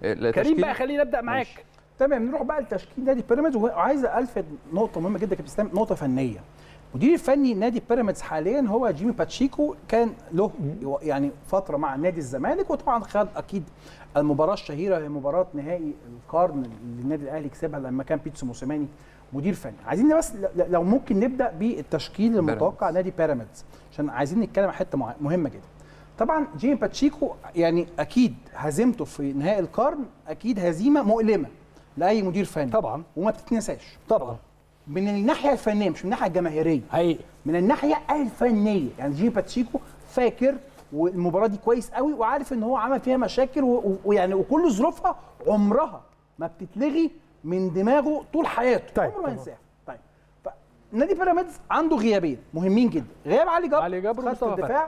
كريم التشكيل- بقى خلينا نبدا معاك ماشي. تمام نروح بقى لتشكيل نادي بيراميدز وعايز الفت نقطه مهمه جدا كابتن اسلام نقطه فنيه مدير الفني نادي بيراميدز حاليا هو جيمي باتشيكو كان له يعني فتره مع نادي الزمالك وطبعا خد اكيد المباراه الشهيره هي مباراه نهائي القرن اللي النادي الاهلي كسبها لما كان بيتسو موسيماني مدير فني عايزين بس ل- لو ممكن نبدا بالتشكيل المتوقع نادي بيراميدز عشان عايزين نتكلم عن حته مع- مهمه جدا طبعا جيمي باتشيكو يعني اكيد هزيمته في نهائي القرن اكيد هزيمه مؤلمه لاي مدير فني طبعا وما بتتنساش طبعا من الناحيه الفنيه مش من الناحيه الجماهيريه حقيقي من الناحيه الفنيه يعني جيمي باتشيكو فاكر والمباراه دي كويس قوي وعارف ان هو عمل فيها مشاكل و- و- ويعني وكل ظروفها عمرها ما بتتلغي من دماغه طول حياته طيب، عمره ما طبعا. ينساها طيب نادي بيراميدز عنده غيابين مهمين جدا غياب علي جبر علي جبر خط ومصطفى الدفاع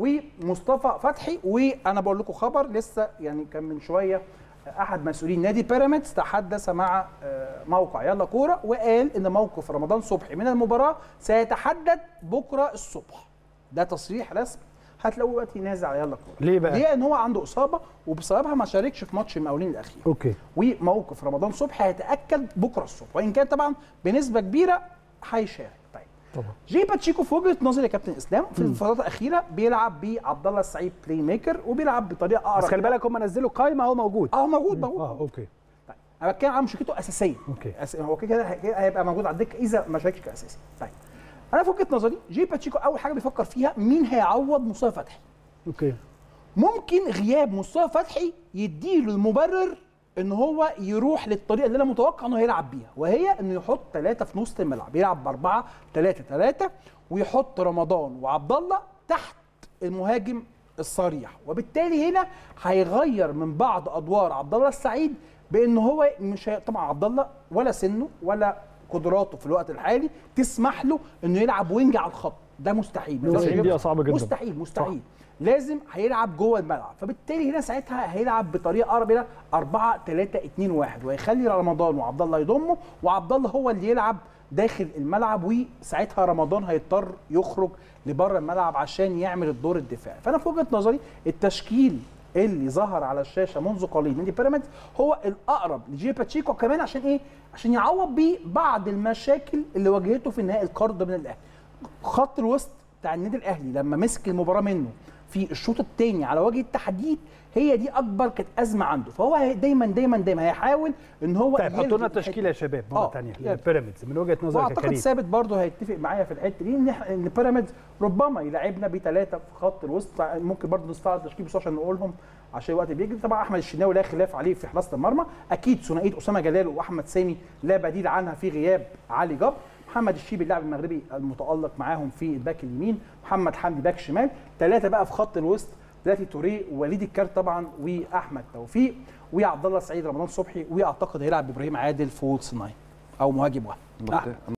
ومصطفى فتحي وانا بقول لكم خبر لسه يعني كان من شويه احد مسؤولين نادي بيراميدز تحدث مع آه، موقع يلا كوره وقال ان موقف رمضان صبحي من المباراه سيتحدد بكره الصبح ده تصريح رسمي هتلاقوه دلوقتي نازل على يلا كوره ليه بقى؟ ليه ان هو عنده اصابه وبسببها ما شاركش في ماتش المقاولين الاخير اوكي وموقف رمضان صبحي هيتاكد بكره الصبح وان كان طبعا بنسبه كبيره هيشارك طيب طبعا جي باتشيكو في وجهه نظري يا كابتن اسلام في الفترات الاخيره بيلعب بعبد الله السعيد بلاي ميكر وبيلعب بطريقه اقرب بس خلي بالك هم نزلوا قائمه هو موجود اه موجود موجود اه اوكي طيب انا بتكلم عن مشكلته اساسيه اوكي أس... هو كده كده هي- هيبقى موجود على الدكه اذا ما شاركش كاساسي طيب انا في وجهه نظري جي باتشيكو اول حاجه بيفكر فيها مين هيعوض مصطفى فتحي اوكي ممكن غياب مصطفى فتحي يديله المبرر ان هو يروح للطريقه اللي انا متوقع انه هيلعب بيها وهي انه يحط ثلاثه في نص الملعب يلعب باربعه ثلاثه ثلاثه ويحط رمضان وعبد الله تحت المهاجم الصريح وبالتالي هنا هيغير من بعض ادوار عبد الله السعيد بان هو مش هي... طبعا عبد الله ولا سنه ولا قدراته في الوقت الحالي تسمح له انه يلعب وينج على الخط ده مستحيل ما يقدرش 90 يجيب- دقيقة صعبة جدا. مستحيل مستحيل لازم هيلعب جوه الملعب فبالتالي هنا ساعتها هيلعب بطريقه اقرب الى 4 3 2 1 ويخلي رمضان وعبد الله يضمه وعبد الله هو اللي يلعب داخل الملعب وساعتها رمضان هيضطر يخرج لبره الملعب عشان يعمل الدور الدفاعي فانا في وجهه نظري التشكيل اللي ظهر على الشاشه منذ قليل نادي بيراميدز هو الاقرب لجي باتشيكو كمان عشان ايه عشان يعوض بيه بعض المشاكل اللي واجهته في نهائي القرن من الاهلي خط الوسط بتاع النادي الاهلي لما مسك المباراه منه في الشوط الثاني على وجه التحديد هي دي اكبر كانت ازمه عنده فهو هي- دايما دايما دايما هيحاول ان هو طيب حطوا يلغي لنا الحتة التشكيله يا شباب مره آه، ثانيه يلا. للبيراميدز من وجهه نظرك يا واعتقد كريم ثابت برضه هيتفق معايا في الحته دي ان إح- ان بيراميدز ربما يلعبنا بثلاثه في خط الوسط ممكن برضه نستعرض تشكيل بس عشان نقولهم عشان الوقت بيجري طبعا احمد الشناوي لا خلاف عليه في حراسه المرمى اكيد ثنائيه اسامه جلال واحمد سامي لا بديل عنها في غياب علي جبر محمد الشيبي اللاعب المغربي المتالق معاهم في الباك اليمين محمد حمدي باك شمال ثلاثه بقى في خط الوسط بلاتي توريه ووليد الكارت طبعا واحمد توفيق وعبد الله السعيد رمضان صبحي واعتقد هيلعب ابراهيم عادل في وولز ناين او مهاجم واحد مت-